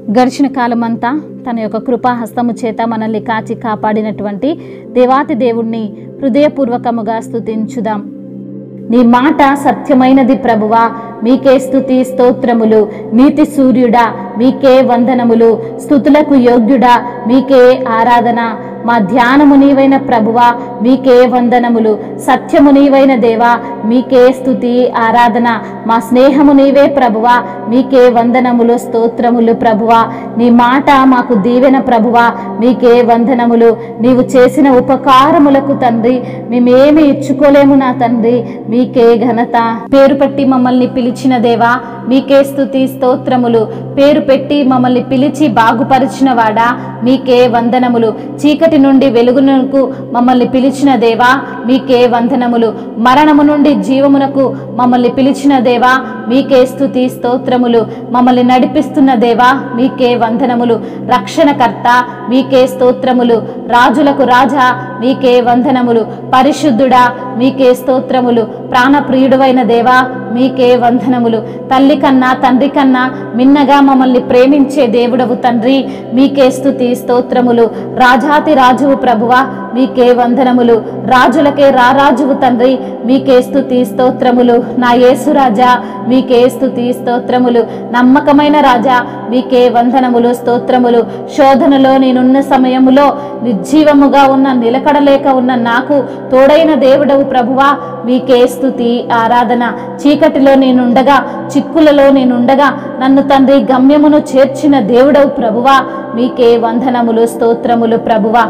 గడిచిన కాలమంతా తన యొక్క కృపాహస్తము చేత మనల్ని కాచి కాపాడినటువంటి దేవాతి దేవుణ్ణి హృదయపూర్వకముగా స్తుతించుదాం నీ మాట సత్యమైనది ప్రభువా మీకే స్తుతి స్తోత్రములు నీతి సూర్యుడా మీకే వందనములు స్తుతులకు యోగ్యుడా మీకే ఆరాధన మా ధ్యానము నీవైన ప్రభువా మీకే వందనములు సత్యము నీవైన దేవా మీకే స్తుతి ఆరాధన మా స్నేహము నీవే ప్రభువా మీకే వందనములు స్తోత్రములు ప్రభువా నీ మాట మాకు దీవెన ప్రభువా మీకే వందనములు నీవు చేసిన ఉపకారములకు తండ్రి మేమేమి ఇచ్చుకోలేము నా తండ్రి మీకే ఘనత పేరు పెట్టి మమ్మల్ని పిలిచిన దేవా మీకే స్తుతి స్తోత్రములు పేరు పెట్టి మమ్మల్ని పిలిచి బాగుపరిచిన వాడా మీకే వందనములు చీకటి నుండి వెలుగునకు మమ్మల్ని పిలిచిన దేవా మీకే వందనములు మరణము నుండి జీవమునకు మమ్మల్ని పిలిచిన దేవా మీకే స్తుతి స్తోత్రములు మమ్మల్ని నడిపిస్తున్న దేవా మీకే వందనములు రక్షణకర్త మీకే స్తోత్రములు రాజులకు రాజా మీకే వందనములు పరిశుద్ధుడా మీకే స్తోత్రములు ప్రాణప్రియుడువైన దేవా మీకే వందనములు తల్లి కన్నా తండ్రి కన్నా మిన్నగా మమ్మల్ని ప్రేమించే దేవుడవు తండ్రి మీకే స్తుతి స్తోత్రములు రాజాతి రాజువు ప్రభువా మీకే వందనములు రాజులకే రారాజువు తండ్రి మీకే స్తుతి స్తోత్రములు నా యేసురాజా మీకే స్తుతి స్తోత్రములు నమ్మకమైన రాజా మీకే వందనములు స్తోత్రములు శోధనలో నేనున్న సమయములో నిర్జీవముగా ఉన్న నిలకడలేక ఉన్న నాకు తోడైన దేవుడవు ప్రభువా మీకే స్తుతి ఆరాధన చీకటిలో నేనుండగా చిక్కులలో నేనుండగా నన్ను తండ్రి గమ్యమును చేర్చిన దేవుడవు ప్రభువా మీకే వందనములు స్తోత్రములు ప్రభువా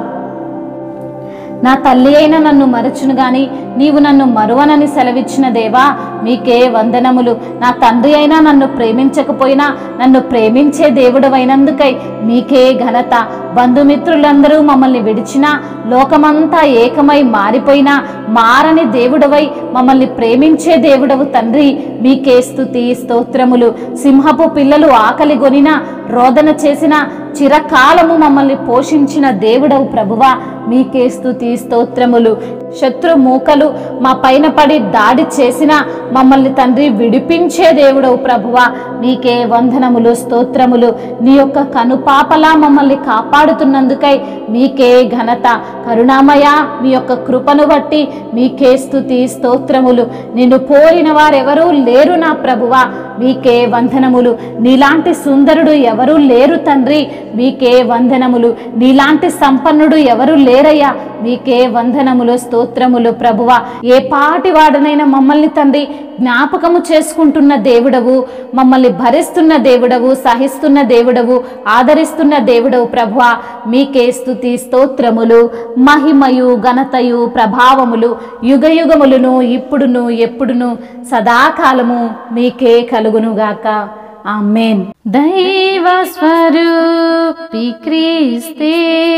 నా తల్లి అయిన నన్ను మరచును గాని నీవు నన్ను మరువనని సెలవిచ్చిన దేవా మీకే వందనములు నా తండ్రి అయినా నన్ను ప్రేమించకపోయినా నన్ను ప్రేమించే దేవుడవైనందుకై మీకే ఘనత బంధుమిత్రులందరూ మమ్మల్ని విడిచినా లోకమంతా ఏకమై మారిపోయినా మారని దేవుడవై మమ్మల్ని ప్రేమించే దేవుడవు తండ్రి మీకే స్తుతి స్తోత్రములు సింహపు పిల్లలు ఆకలి గొనినా రోదన చేసిన చిరకాలము మమ్మల్ని పోషించిన దేవుడవు ప్రభువా మీకే స్తుతి స్తోత్రములు శత్రు మూకలు మా పైన పడి దాడి చేసిన మమ్మల్ని తండ్రి విడిపించే దేవుడవు ప్రభువా మీకే వందనములు స్తోత్రములు నీ యొక్క కనుపాపలా మమ్మల్ని కాపాడుతున్నందుకై మీకే ఘనత కరుణామయ మీ యొక్క కృపను బట్టి మీకే స్తుతి స్తోత్రములు నిన్ను పోలిన వారెవరూ లేరు నా ప్రభువా మీకే వందనములు నీలాంటి సుందరుడు ఎవరూ లేరు తండ్రి మీకే వందనములు నీలాంటి సంపన్నుడు ఎవరు లేరయ్యా మీకే వందనములు స్తోత్రములు ప్రభువా ఏ పాటి వాడనైనా మమ్మల్ని తండ్రి జ్ఞాపకము చేసుకుంటున్న దేవుడవు మమ్మల్ని భరిస్తున్న దేవుడవు సహిస్తున్న దేవుడవు ఆదరిస్తున్న దేవుడవు ప్రభువా మీకే స్తుతి స్తోత్రములు మహిమయు ఘనతయు ప్రభావములు యుగయుగములను ఇప్పుడును ఎప్పుడును సదాకాలము మీకే కలుగునుగాక ఆమెన్ దైవ స్వరూపి క్రీస్తే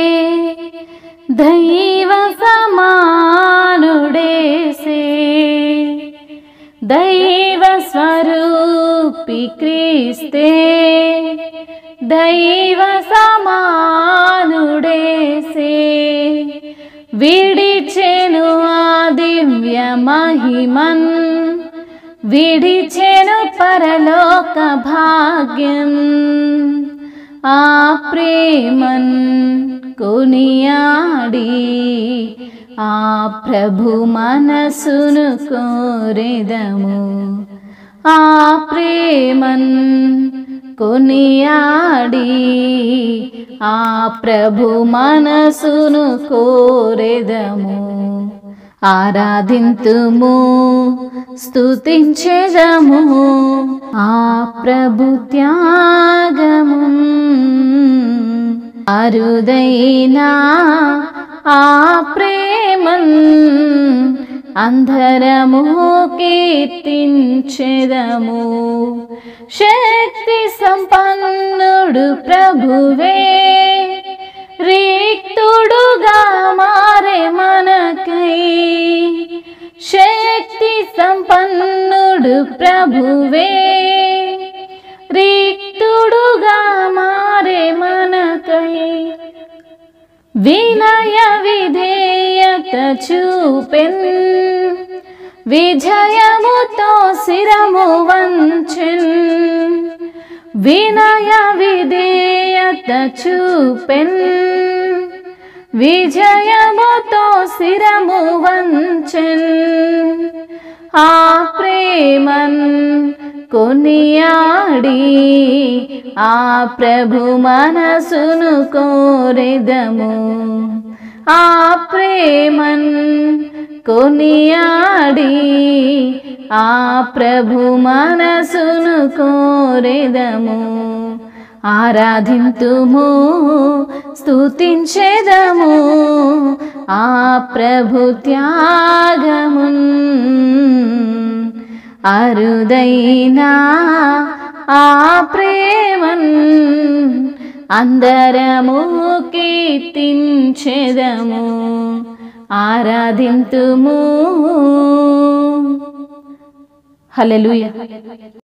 దైవ సమానుడేసే దైవ స్వరూపి క్రీస్తే దైవ సమానుడేసే విడిచెను ఆ దివ్య మహిమన్ విడిచెను పరలోక భాగ్యం ఆ ప్రేమన్ కొనియాడి ఆ ప్రభు మనసును కోరెదము ఆ ప్రేమన్ కొనియాడి ఆ ప్రభు మనసును కోరెదము ఆరాధింతుము స్తుతించెదము ఆ ప్రభు త్యాగము అరుదైనా ఆ ప్రేమన్ అందరము కీర్తించెదము శక్తి సంపన్నుడు ప్రభువే రిక్తుడుగా మారే మనకై శక్తి సంపన్నుడు ప్రభువే రిక్తుడుగా మారే మనకై వినయ విధేయత చూపెన్ విజయముతో శిరము వంచెన్ వినయ విధేయత చూపెన్ విజయముతో శిరము వంచెన్ ఆ ప్రేమన్ కొనియాడి ఆ ప్రభు మనసును కోరెదము ఆ ప్రేమన్ కొనియాడి ఆ ప్రభు మనసును కోరెదము ఆరాధింతుము స్తుతించెదము ఆ ప్రభు త్యాగమున్ అరుదైనా ఆ ప్రేమన్ అందరము కీర్తించెదము ఆరాధింతుము హల్లెలూయా